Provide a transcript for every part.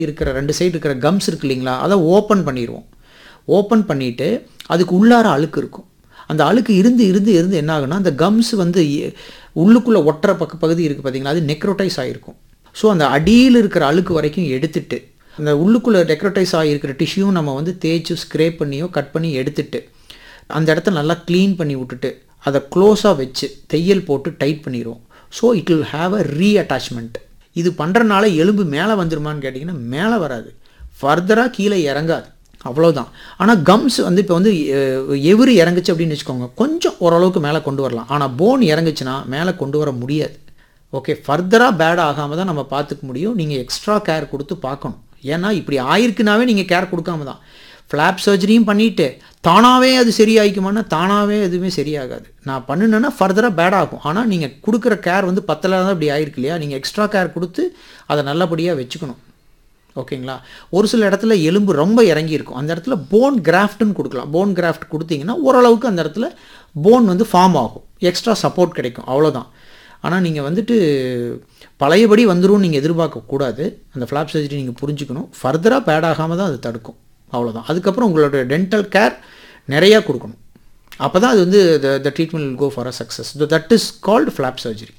இருக்கிற ரெண்டு சைடு இருக்கிற கம்ஸ் இருக்கு இல்லைங்களா அதை ஓப்பன் பண்ணிடுவோம் ஓப்பன் பண்ணிவிட்டு அதுக்கு உள்ளார அழுக்கு இருக்கும் அந்த அழுக்கு இருந்து இருந்து இருந்து என்ன ஆகுனா அந்த கம்ஸ் வந்து எ- உள்ளுக்குள்ளே ஒட்டுற பக்க பகுதி இருக்குது பார்த்தீங்களா அது நெக்ரோட்டைஸ் ஆகிருக்கும் ஸோ அந்த அடியில் இருக்கிற அழுக்கு வரைக்கும் எடுத்துட்டு அந்த உள்ளுக்குள்ளே டெக்ரோட்டைஸ் ஆகிருக்கிற டிஷ்யூ நம்ம வந்து தேய்ச்சி ஸ்க்ரேப் பண்ணியோ கட் பண்ணி எடுத்துட்டு அந்த இடத்த நல்லா க்ளீன் பண்ணி விட்டுட்டு அதை க்ளோஸாக வச்சு தையல் போட்டு டைட் பண்ணிடுவோம் so it will have a reattachment இது பண்ணுறனால எலும்பு மேலே வந்துருமான்னு கேட்டிங்கன்னா மேலே வராது ஃபர்தராக கீழே இறங்காது அவ்வளோதான் ஆனால் கம்ஸ் வந்து இப்போ வந்து எ- எவுரு இறங்குச்சு அப்படின்னு வச்சுக்கோங்க கொஞ்சம் ஓரளவுக்கு மேலே கொண்டு வரலாம் ஆனால் போன் இறங்குச்சுன்னா மேலே கொண்டு வர முடியாது ஓகே ஃபர்தராக பேட் ஆகாமல் தான் நம்ம பார்த்துக்க முடியும் நீங்கள் எக்ஸ்ட்ரா கேர் கொடுத்து பார்க்கணும் ஏன்னா இப்படி ஆயிருக்குனாவே நீங்கள் கேர் கொடுக்காம தான் ஃப்ளாப் சர்ஜரியும் பண்ணிவிட்டு தானாகவே அது சரியாயிக்குமானா தானாகவே எதுவுமே சரியாகாது நான் பண்ணுனேன்னா ஃபர்தராக பேட் ஆகும் ஆனால் நீங்கள் கொடுக்குற கேர் வந்து பத்தில் தான் இப்படி ஆயிருக்கு இல்லையா நீங்கள் எக்ஸ்ட்ரா கேர் கொடுத்து அதை நல்லபடியாக வச்சுக்கணும் ஓகேங்களா ஒரு சில இடத்துல எலும்பு ரொம்ப இறங்கி இருக்கும் அந்த இடத்துல போன் கிராஃப்ட்னு கொடுக்கலாம் போன் கிராஃப்ட் கொடுத்தீங்கன்னா ஓரளவுக்கு அந்த இடத்துல போன் வந்து ஃபார்ம் ஆகும் எக்ஸ்ட்ரா சப்போர்ட் கிடைக்கும் அவ்வளோதான் ஆனால் நீங்கள் வந்துட்டு பழையபடி வந்துரும் நீங்கள் எதிர்பார்க்கக்கூடாது அந்த ஃப்ளாப் சர்ஜரி நீங்கள் புரிஞ்சுக்கணும் ஃபர்தராக பேட் ஆகாமல் தான் அது தடுக்கும் அவ்வளோதான் அதுக்கப்புறம் உங்களோட டென்டல் கேர் நிறையா கொடுக்கணும் அப்போ தான் அது வந்து the treatment will go for a success that is called flap surgery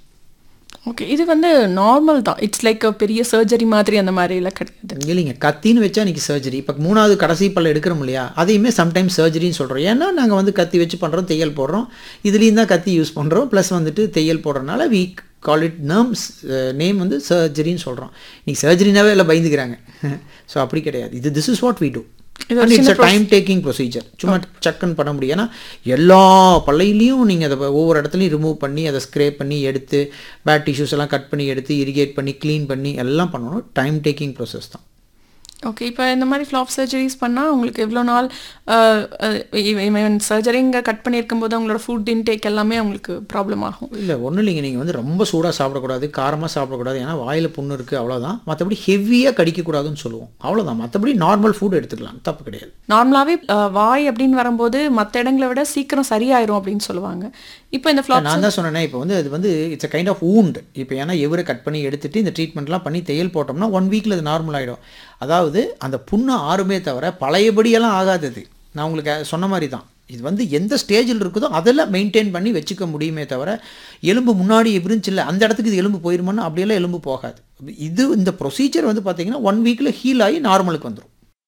okay இது வந்து நார்மல் தான் இட்ஸ் லைக் பெரிய சர்ஜரி மாதிரி அந்த மாதிரி எல்லாம் கிடையாது இல்லைங்க கத்தின்னு வச்சா இன்னைக்கு சர்ஜரி இப்போ மூணாவது கடைசி பல்ல எடுக்கிறோம் இல்லையா அதையுமே சம்டைம்ஸ் சர்ஜரின்னு சொல்கிறோம் ஏன்னா நாங்கள் வந்து கத்தி வச்சு பண்ணுறோம் தையல் போடுறோம் இதுலேயும் தான் கத்தி யூஸ் பண்ணுறோம் ப்ளஸ் வந்துட்டு தையல் போடுறதுனால we call it names name வந்து சர்ஜரின்னு சொல்கிறோம் இன்னைக்கு சர்ஜரினாவே எல்லாம் பயந்துக்கிறாங்க ஸோ அப்படி கிடையாது இது this is what we do இது ஒரு it's a time taking procedure சும்மா சக்குன்னு பண்ண முடியும் ஏன்னா எல்லா பல்லையிலையும் நீங்கள் அதை ஒவ்வொரு இடத்துலையும் ரிமூவ் பண்ணி அதை ஸ்க்ரேப் பண்ணி எடுத்து பேட் டிஷ்யூஸ் எல்லாம் கட் பண்ணி எடுத்து இரிகேட் பண்ணி க்ளீன் பண்ணி எல்லாம் பண்ணணும் டைம் டேக்கிங் ப்ரோசஸ் தான் ஓகே இப்போ இந்த மாதிரி ஃப்ளாப் சர்ஜரிஸ் பண்ணால் உங்களுக்கு எவ்வளோ நாள் சர்ஜரி இங்கே கட் பண்ணியிருக்கும் போது அவங்களோட ஃபுட் இன்டேக் எல்லாமே அவங்களுக்கு ப்ராப்ளம் ஆகும் இல்லை ஒன்றும் இல்லைங்க நீங்கள் வந்து ரொம்ப சூடாக சாப்பிடக்கூடாது காரமாக சாப்பிடக்கூடாது ஏன்னா வாயில் புண்ணு இருக்குது அவ்வளோதான் மற்றபடி ஹெவியாக கடிக்கக்கூடாதுன்னு சொல்லுவோம் அவ்வளோதான் மற்றபடி நார்மல் ஃபுட் எடுத்துக்கலாம் தப்பு கிடையாது நார்மலாகவே வாய் அப்படின்னு வரும்போது மற்ற இடங்களை விட சீக்கிரம் சரியாயிரும் அப்படின்னு சொல்லுவாங்க இப்போ இந்த ஃப்ளாப் நான் தான் சொன்னேனே இப்போ வந்து அது வந்து it's a kind of wound இப்போ ஏன்னா எவரை கட் பண்ணி எடுத்துட்டு இந்த ட்ரீட்மெண்ட்லாம் பண்ணி தையல் போட்டோம்னா ஒன் வீக்கில் அது நார்மல் ஆகிடும் அதாவது அந்த புண்ணு ஆறுமே தவிர பழையபடியெல்லாம் ஆகாதது நான் உங்களுக்கு சொன்ன மாதிரி தான் இது வந்து எந்த ஸ்டேஜில் இருக்குதோ அதெல்லாம் மெயின்டைன் பண்ணி வச்சுக்க முடியுமே தவிர எலும்பு முன்னாடி இருந்துச்சு இல்லை அந்த இடத்துக்கு இது எலும்பு போயிருமான்னு அப்படியெல்லாம் எலும்பு போகாது இது இந்த ப்ரொசீஜர் வந்து பார்த்தீங்கன்னா ஒன் வீக்கில் ஹீல் ஆகி நார்மலுக்கு வந்துடும்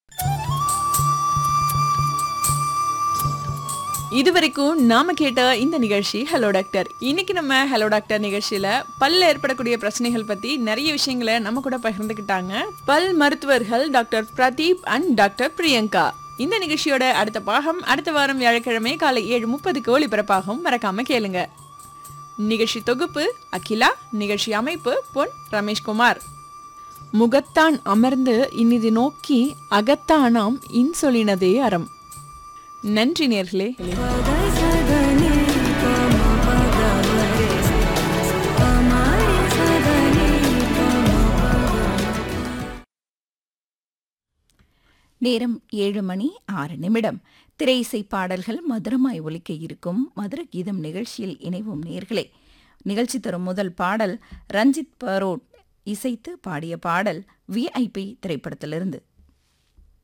இதுவரைக்கும் நாம கேட்ட இந்த நிகழ்ச்சி ஹலோ டாக்டர் இன்னைக்கு நம்ம ஹலோ டாக்டர் நிகழ்ச்சியில பல்ல ஏற்படக்கூடிய பிரச்சனைகள் பத்தி நிறைய விஷயங்களை நம்ம கூட பகிர்ந்துக்கிட்டாங்க பல் மருத்துவர்கள் doctor Pradeep and doctor Priyanka இந்த நிகழ்ச்சியோட அடுத்த பாகம் அடுத்த வாரம் வியாழக்கிழமை காலை ஏழு முப்பதுக்கு ஒளிபரப்பாகும் மறக்காம கேளுங்க நிகழ்ச்சி தொகுப்பு அகிலா நிகழ்ச்சி அமைப்பு பொன் ரமேஷ்குமார் முகத்தான் அமர்ந்து இனிது நோக்கி அகத்தானாம் இன்சொலினதே அறம் நன்றி நேர்களே நேரம் ஏழு மணி ஆறு நிமிடம் திரை இசை பாடல்கள் மதுரமாய் ஒலிக்க இருக்கும் மதுர கீதம் நிகழ்ச்சியில் இணைவும் நேர்களே நிகழ்ச்சி தரும் முதல் பாடல் ரஞ்சித் பரோட் இசைத்து பாடிய பாடல் விஐபி திரைப்படத்திலிருந்து